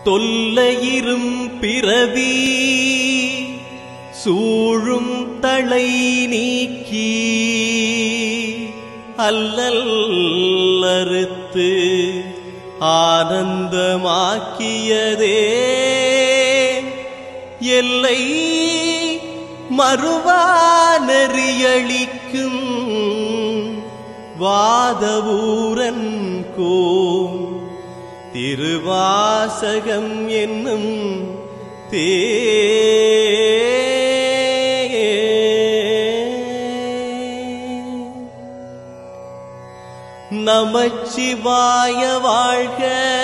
தொல்லையிரும் பிறவி சூழும் தளை நீக்கி அல்லல் அறுத்து ஆனந்தமாக்கியதே எல்லை மறுவானறியளிக்கும் வாதவூரன் கோம் திருவாசகம் என்னும் தே நமச்சிவாய வாழ்க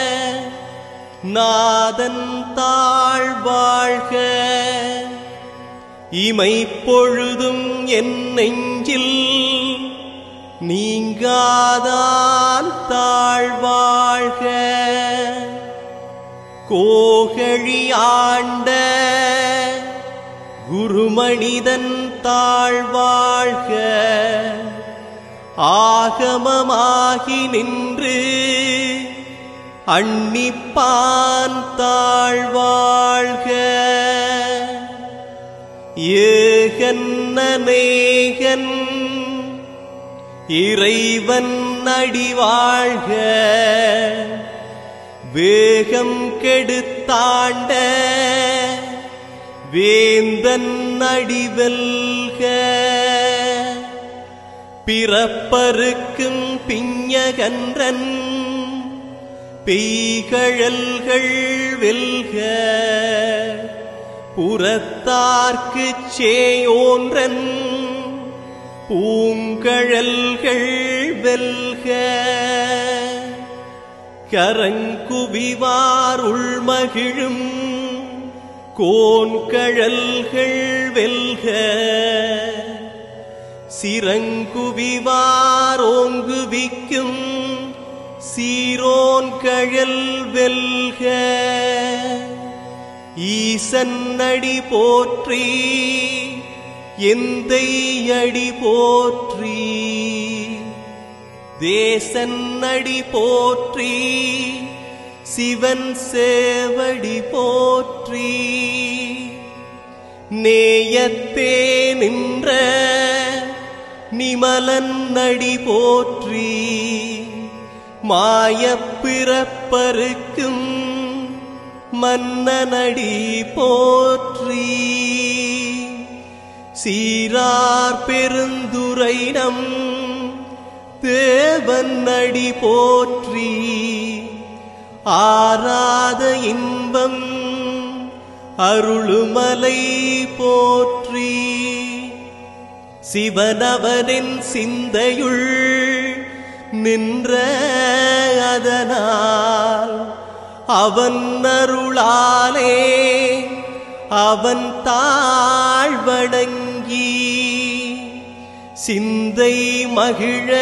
நாதன் தாழ் வாழ்க இமைப்பொழுதும் என் நெஞ்சில் நீங்காதான் தாழ்வாழ்க கோகழி ஆண்ட குருமனிதன் தாழ்வாழ்க ஆகமமாகி நின்று அன்னிப்பான் தாழ்வாழ்க ஏகன்னேகன் இறைவன் அடிவாழ்க வேகம் கெடுத்தாண்ட வேந்தன் அடிவெல்க பிறப்பருக்கும் பிஞகன்றன் பெய்கழல்கள் வெல்க புறத்தார்க்குச் சேயோன்றன் பூங்கழல்கள் வெல்க கரங்குவிவார் உள்மகிழும் கோன்கழல்கள் வெல்க சிறங்குவிவார் ஓங்குவிக்கும் சீரோன் கழல் வெல்க ஈசன்னடி போற்றி எந்தை அடி போற்றி தேசன்னடி போற்றி சிவன் சேவடி போற்றி நேயத்தே நின்ற நிமலன் நடி போற்றி மாயப்பிறப்பருக்கும் மன்னனடி போற்றி சீரார் பெருந்துரைனம் தேவன் அடி போற்றி ஆராத இன்பம் அருளுமலை போற்றி சிவனவனின் சிந்தையுள் நின்ற அதனால் அவன் அருளாலே அவன் தாழ்வணங்கி சிந்தை மகிழ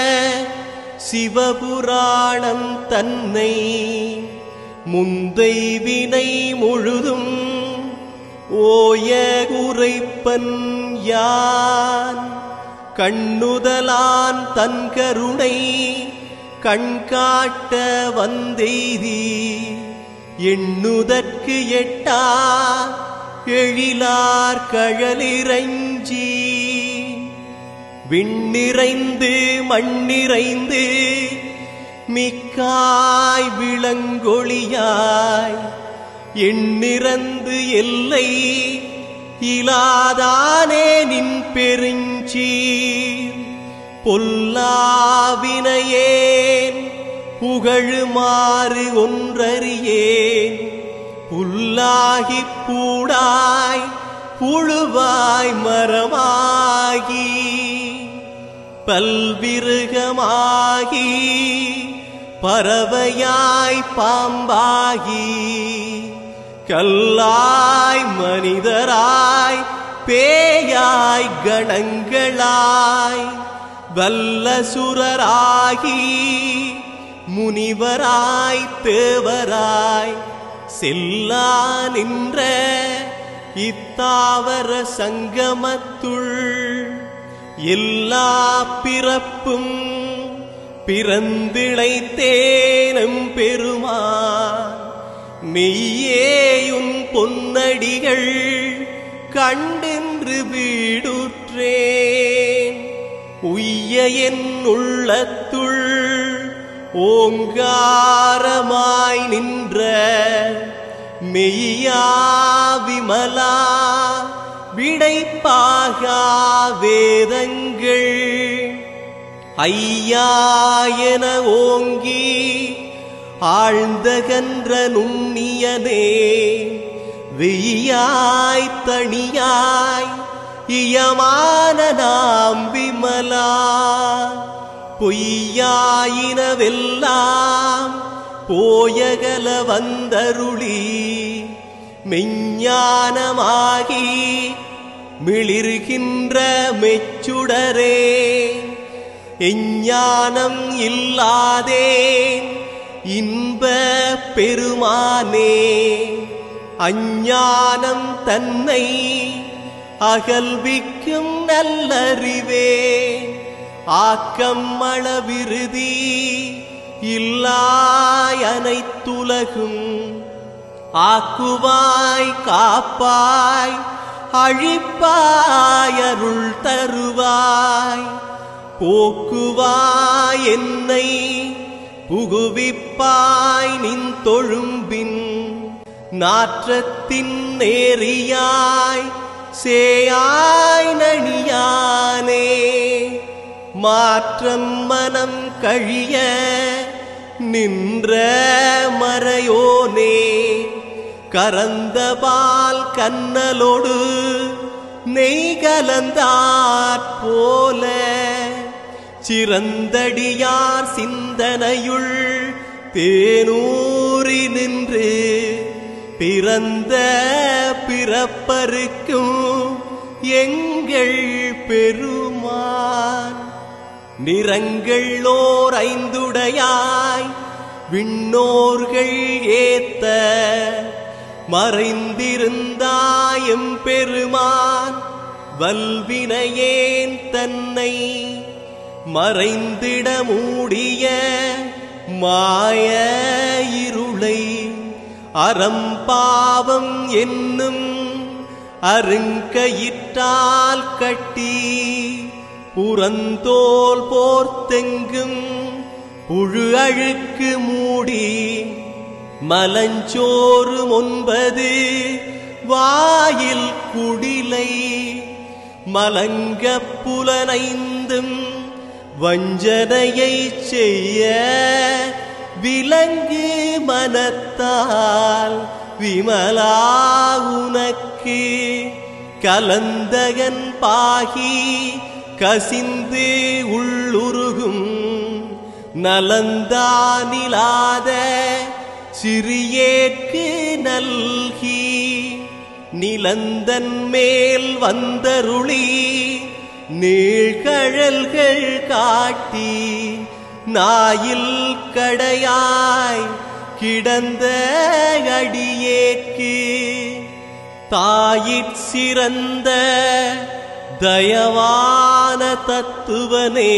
சிவபுராணம் தன்னை முந்தை வினை முழுதும் ஓய உரைப்பன் யான் கண்ணுதலான் தன் கருணை கண்காட்ட வந்தெய்தி எண்ணுதற்கு எட்டா எழிலார் கழலிரஞ்சி விண்ணிறைந்து மண்ணிறைந்து மிக்காய் விளங்கொழியாய் எண்ணிறந்து எல்லை இலாதானே நின் பெருஞ்சீர் பொல்லாவினையேன் புகழுமாறு ஒன்றறியேன் புல்லாகிப் பூடாய் புழுவாய் மரமாகி பல்விருகமாகி பறவையாய் பாம்பாகி கல்லாய் மனிதராய் பேயாய் கணங்களாய் வல்லசுரராகி முனிவராய் தேவராய் செல்லா நின்ற இத்தாவர சங்கமத்துள் எல்லா பிறப்பும் பிறந்திழைத்தேனும் பெருமான் மெய்யேயுன் பொன்னடிகள் கண்டென்று வீடுற்றேன் உய்ய என் உள்ளத்துள் ஓங்காரமாய் நின்ற மெய்யா விமலா விடைப்பாகா வேதங்கள் ஐயா என ஓங்கி ஆழ்ந்தகன்ற நுண்ணியனே வெய்யாய் தனியாய் இயமான நாம் விமலா பொய்யாயினவெல்லாம் போயகல வந்தருளி மெஞ்ஞானமாகி மிளிர்கின்ற மெச்சுடரே எஞ்ஞானம் இல்லாதேன் இன்ப பெருமானே அஞ்ஞானம் தன்னை அகல்விக்கும் நல்லறிவே ஆக்கம் அளவிருதி இல்லாய் அனைத்துலகும் ஆக்குவாய் காப்பாய் அழிப்பாய் அருள் தருவாய் போக்குவாய் என்னை புகுவிப்பாய் நின் தொழும்பின் நாற்றத்தின் நேரியாய் சேயாய் நணியானே மாற்றம் மனம் கழிய நின்ற மறையோனே கரந்த பால் கண்ணலோடு நெய் கலந்தாற் போல சிறந்தடியார் சிந்தனையுள் தேனூறி நின்று பிறந்த பிறப்பருக்கும் எங்கள் பெருமான் நிறங்கள் ஓர் ஐந்துடையாய் விண்ணோர்கள் ஏத்த மறைந்திருந்தாயம் பெருமான் வல்வினையேன் தன்னை மறைந்திட மூடிய மாய இருளை அறம்பாவம் என்னும் அருங்கயிற்றால் கட்டி புறந்தோல் போர்த்தெங்கும் புழு அழுக்கு மூடி மலஞ்சோறு ஒன்பது வாயில் குடிலை மலங்க புலனைந்தும் வஞ்சனையை செய்ய விலங்கு மனத்தால் விமலா உனக்கு கலந்தகன் பாகி கசிந்து உள்ளுருகும் நலந்தானிலாத சிறியேற்கு நல்கி நிலந்தன் மேல் வந்தருளி நீழ்கழல்கள் காட்டி நாயில் கடையாய் கிடந்த அடியேற்கு தாயிற் சிறந்த தயவான தத்துவனே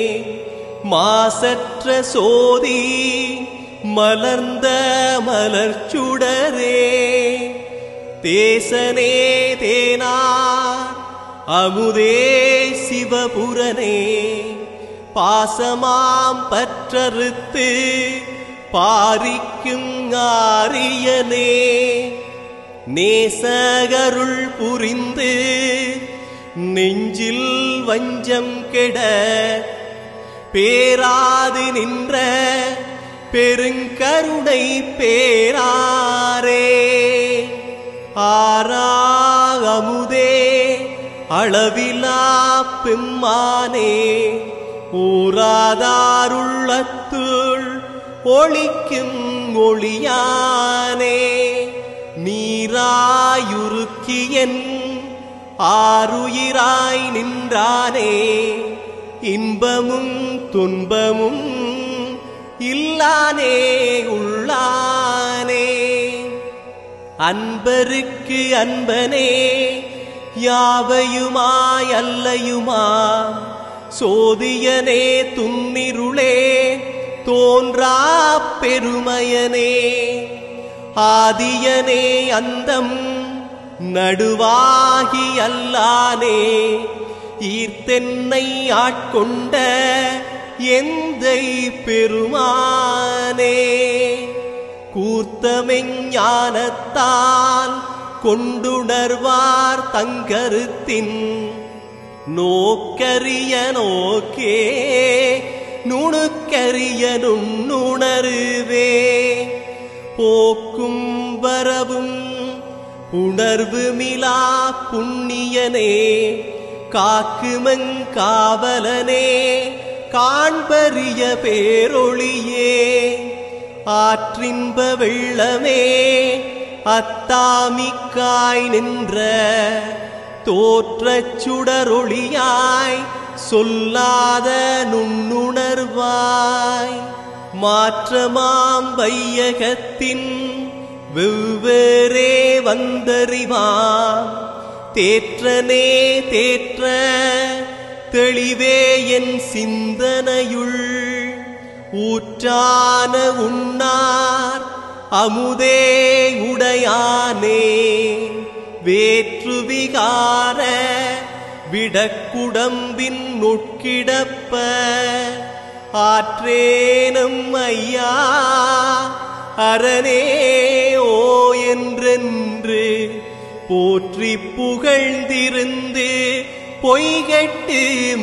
மாசற்ற சோதி மலர்ந்த மலர்ச்சுடரே தேசனே தேனார் அமுதே சிவபுரனே பாசமாம் பற்றறுத்து பாரிக்கும் ஆரியனே நேசகருள் புரிந்து நெஞ்சில் வஞ்சம் கெட பேராது நின்ற பெருங்கருணை பேராரே ஆறாகமுதே அளவிலா பெம்மானே ஊராதாருள்ளத்துள் ஒளிக்கும் ஒளியானே நீராயுருக்கியன் ஆருயிராய் நின்றானே இன்பமும் துன்பமும் இல்லானே உள்ளானே அன்பருக்கு அன்பனே யாவையுமாய் அல்லையுமா சோதியனே துன்னிருளே தோன்றா பெருமையனே ஆதியனே அந்தம் நடுவாகி அல்லானே ஈர்த்தென்னை ஆட்கொண்ட எந்தை பெருமானே கூர்த்தமெஞ்ஞானத்தால் கொண்டுணர்வார் தங்கருத்தின் நோக்கரிய நோக்கே நுணுக்கரிய நுண்ணுணருவே போக்கும் வரவும் உணர்வு மிலா புண்ணியனே காக்குமங் காவலனே காண்பரிய பேரொளியே ஆற்றின்ப வெள்ளமே அத்தாமிக்காய் நின்ற தோற்றச் சுடரொளியாய் சொல்லாத நுண்ணுணர்வாய் மாற்றமாம் வையகத்தின் வெவ்வேறே வந்தறிவாம் தேற்றனே தேற்ற தெளிவே என் சிந்தனையுள் ஊற்றான உண்ணார் அமுதே உடையானே வேற்றுவிகார விடக்குடம்பின் நுட்கிடப்ப ஆற்றேனும் ஐயா அரணே ஓ என்றென்று போற்றி புகழ்ந்திருந்து பொய்கட்டு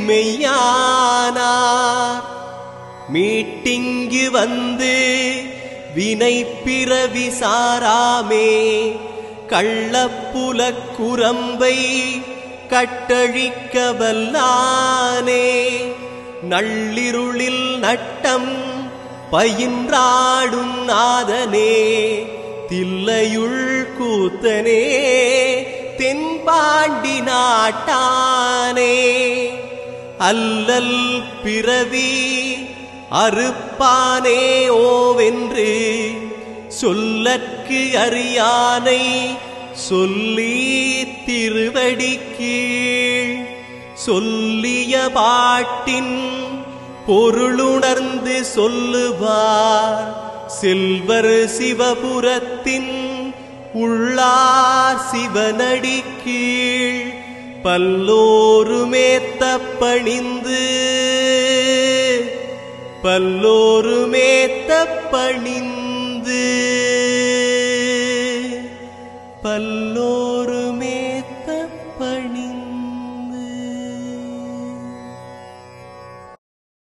மெய்யானார் மீட்டிங்கு வந்து வினை பிறவி சாராமே கள்ளப்புலக் குரம்பை கட்டழிக்க வல்லானே நள்ளிருளில் நட்டம் பயின்றாடும் நாதனே தில்லையுள் கூத்தனே தென்பாண்டி நாட்டானே அல்லல் பிறவி அறுப்பானே ஓவென்று சொல்லற்கு அறியானை சொல்லி திருவடி கீழ் சொல்லிய பாட்டின் பொருளுணர்ந்து சொல்லுவார் செல்வர் சிவபுரத்தின் உள்ளார் சிவனடி கீழ் பல்லோருமேத்த பணிந்து பல்லோருமேத்த பணிந்து